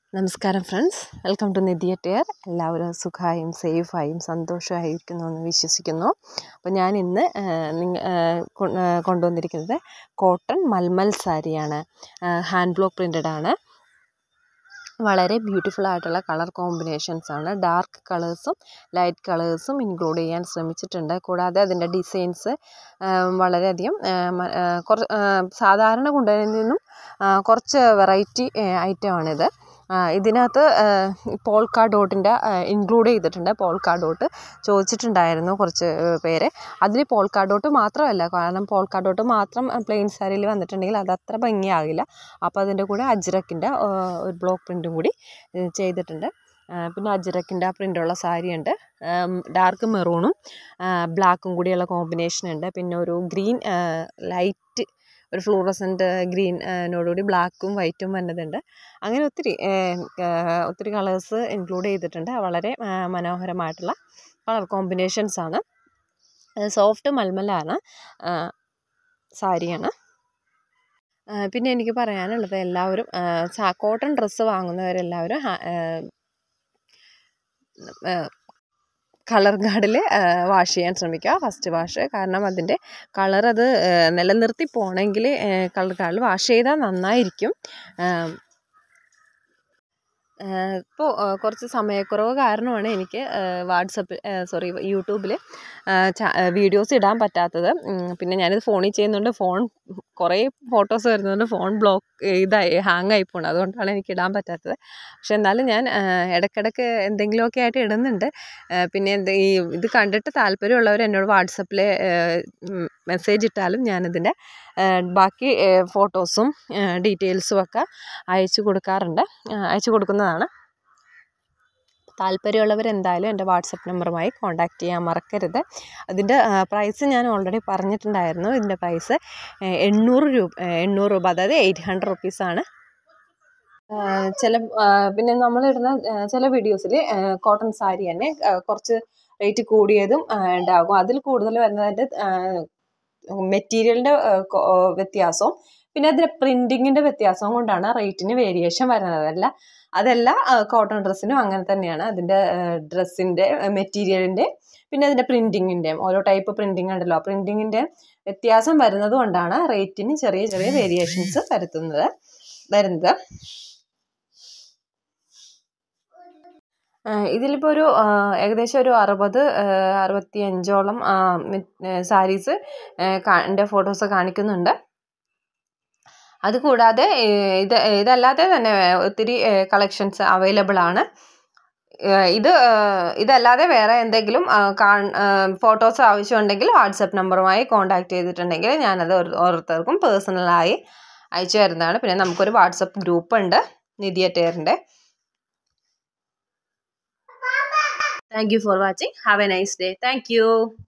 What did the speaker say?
നമസ്കാരം friends welcome to Nidhiya ടെയർ എല്ലാവരും സുഖമായും സേഫായും സന്തോഷമായിരിക്കുന്നു എന്ന് വിശ്വസിക്കുന്നു അപ്പോൾ ഞാൻ ഇന്ന് നിങ്ങ കൊ- ആ, കൊണ്ടുവന്നിരിക്കുന്നത് കോട്ടൺ മൽമൽ സാരിയാണ് ഹാൻഡ് ബ്ലോക്ക് പ്രിൻറ്റഡ് ആണ് വളരെ ബ്യൂട്ടിഫുൾ ആയിട്ടുള്ള കളർ കോമ്പിനേഷൻസ് ആണ് ഡാർക്ക് കളേഴ്സും ലൈറ്റ് കളേഴ്സും ഇൻക്ലൂഡ് ചെയ്യാൻ ശ്രമിച്ചിട്ടുണ്ട് കൂടാതെ അതിൻ്റെ ഡിസൈൻസ് വളരെയധികം ആ, മ- ആ, കുറ ആ, സാധാരണ കൊണ്ടുവരുന്നതിൽ നിന്നും ആ, കുറച്ച് വെറൈറ്റി ഐറ്റമാണിത് ആ, ഇതിനകത്ത് പോൾക്കാ ഡോട്ടിൻ്റെ ഇൻക്ലൂഡ് ചെയ്തിട്ടുണ്ട് പോൾക്കാ ഡോട്ട് ചോദിച്ചിട്ടുണ്ടായിരുന്നു കുറച്ച് ഏഹ്, പേര് അതിൽ പോൾക്കാ ഡോട്ട് മാത്രമല്ല കാരണം പോൾക്കാ ഡോട്ട് മാത്രം പ്ലെയിൻ സാരിയിൽ വന്നിട്ടുണ്ടെങ്കിൽ അത് അത്ര ഭംഗിയാകില്ല അപ്പോൾ അതിൻ്റെ കൂടെ അജ്രക്കിൻ്റെ ഒരു ബ്ലോക്ക് പ്രിൻറ്റും കൂടി ഏഹ്, ചെയ്തിട്ടുണ്ട് ആ, പിന്നെ അജ്രക്കിൻ്റെ ആ പ്രിൻ്റുള്ള സാരിയുണ്ട് ഡാർക്ക് മെറൂണും ബ്ലാക്കും കൂടിയുള്ള കോമ്പിനേഷൻ ഉണ്ട് പിന്നെ ഒരു ഗ്രീൻ ലൈറ്റ് ഒരു ഫ്ലൂറസൻ്റ് ഗ്രീനോടുകൂടി ബ്ലാക്കും വൈറ്റും വന്നതുണ്ട് അങ്ങനെ ഒത്തിരി ഏഹ്, ഏഹ്, ഒത്തിരി കളേഴ്സ് ഇൻക്ലൂഡ് ചെയ്തിട്ടുണ്ട് വളരെ ആ, മനോഹരമായിട്ടുള്ള കളർ കോമ്പിനേഷൻസ് ആണ് സോഫ്റ്റ് മൽമലാണ് ആ, സാരിയാണ് ആ, പിന്നെ എനിക്ക് പറയാനുള്ളത് എല്ലാവരും കോട്ടൺ ഡ്രസ്സ് വാങ്ങുന്നവരെല്ലാവരും ഹാ- ആ, ആ, കളർ ഗാർഡിൽ വാഷ് ചെയ്യാൻ ശ്രമിക്കുക ഫസ്റ്റ് വാഷ് കാരണം അതിൻ്റെ കളർ അത് ആ, നിലനിർത്തി പോകണമെങ്കിൽ കളർ ഗാർഡിൽ വാഷ് ചെയ്താൽ നന്നായിരിക്കും ഇപ്പോൾ കുറച്ച് സമയക്കുറവ് കാരണമാണ് എനിക്ക് വാട്സപ്പിൽ സോറി യൂട്യൂബിൽ വീഡിയോസ് ഇടാൻ പറ്റാത്തത് ഉം, പിന്നെ ഞാനിത് ഫോണിൽ ചെയ്യുന്നുണ്ട് ഫോൺ കുറേ ഫോട്ടോസ് വരുന്നതുകൊണ്ട് ഫോൺ ബ്ലോക്ക് ഇതായി ഹാങ് ആയി പോകണം അതുകൊണ്ടാണ് എനിക്ക് ഇടാൻ പറ്റാത്തത് പക്ഷെ എന്നാലും ഞാൻ ആ, ഇടയ്ക്കിടയ്ക്ക് എന്തെങ്കിലുമൊക്കെ ആയിട്ട് ഇടുന്നുണ്ട് ആ, പിന്നെ എന്ത് ഈ ഇത് കണ്ടിട്ട് താല്പര്യമുള്ളവർ എന്നോട് വാട്സപ്പിൽ മെസ്സേജ് ഇട്ടാലും ഞാനിതിൻ്റെ ആ, ബാക്കി ഫോട്ടോസും ഡീറ്റെയിൽസും ഒക്കെ അയച്ചു കൊടുക്കാറുണ്ട് ആ, അയച്ചു കൊടുക്കുന്നതാണ് താല്പര്യമുള്ളവർ എന്തായാലും എൻ്റെ വാട്സപ്പ് നമ്പറുമായി കോൺടാക്റ്റ് ചെയ്യാൻ മറക്കരുത് അതിൻ്റെ പ്രൈസ് ഞാൻ ഓൾറെഡി പറഞ്ഞിട്ടുണ്ടായിരുന്നു ഇതിൻ്റെ പ്രൈസ് എണ്ണൂറ് രൂപ എണ്ണൂറ് രൂപ അതായത് എയ്റ്റ് ഹൺഡ്രഡ് റുപ്പീസാണ് ചില ആ, പിന്നെ നമ്മളിടുന്ന ആ, ചില വീഡിയോസിൽ കോട്ടൺ സാരി തന്നെ ആ, കുറച്ച് റേറ്റ് കൂടിയതും ആ, ഉണ്ടാകും അതിൽ കൂടുതൽ വരുന്നതിൻ്റെ മെറ്റീരിയലിൻ്റെ വ്യത്യാസവും പിന്നെ അതിൻ്റെ പ്രിൻറ്റിങ്ങിൻ്റെ വ്യത്യാസവും കൊണ്ടാണ് റേറ്റിന് വേരിയേഷൻ വരുന്നത് അല്ല അതല്ല കോട്ടൺ ഡ്രസ്സിനും അങ്ങനെ തന്നെയാണ് അതിൻ്റെ ഡ്രസ്സിൻ്റെ മെറ്റീരിയലിൻ്റെ പിന്നെ അതിൻ്റെ പ്രിൻറ്റിങ്ങിൻ്റെയും ഓരോ ടൈപ്പ് പ്രിൻറ്റിങ് ഉണ്ടല്ലോ പ്രിൻറ്റിങ്ങിൻ്റെ വ്യത്യാസം വരുന്നത് കൊണ്ടാണ് റേറ്റിന് ചെറിയ ചെറിയ വേരിയേഷൻസ് വരുത്തുന്നത് വരുന്നത് ഇതിലിപ്പോൾ ഒരു ആ, ഏകദേശം ഒരു അറുപത് അറുപത്തി അഞ്ചോളം സാരീസ് എൻ്റെ ഫോട്ടോസ് കാണിക്കുന്നുണ്ട് അതുകൂടാതെ ഏഹ്, ഇത് ഇതല്ലാതെ തന്നെ ഒത്തിരി കളക്ഷൻസ് അവൈലബിൾ ആണ് ഏഹ്, ഇത് ഏഹ്, ഇതല്ലാതെ വേറെ എന്തെങ്കിലും ഫോട്ടോസ് ആവശ്യമുണ്ടെങ്കിൽ വാട്സപ്പ് നമ്പറുമായി കോൺടാക്ട് ചെയ്തിട്ടുണ്ടെങ്കിൽ ഞാനത് ഓരോ- ഓരോരുത്തർക്കും പേഴ്സണലായി അയച്ചു തരുന്നതാണ് പിന്നെ നമുക്കൊരു വാട്സപ്പ് ഗ്രൂപ്പ് ഉണ്ട് നിധിയ ടെയറിൻ്റെ thank you for watching have a nice day thank U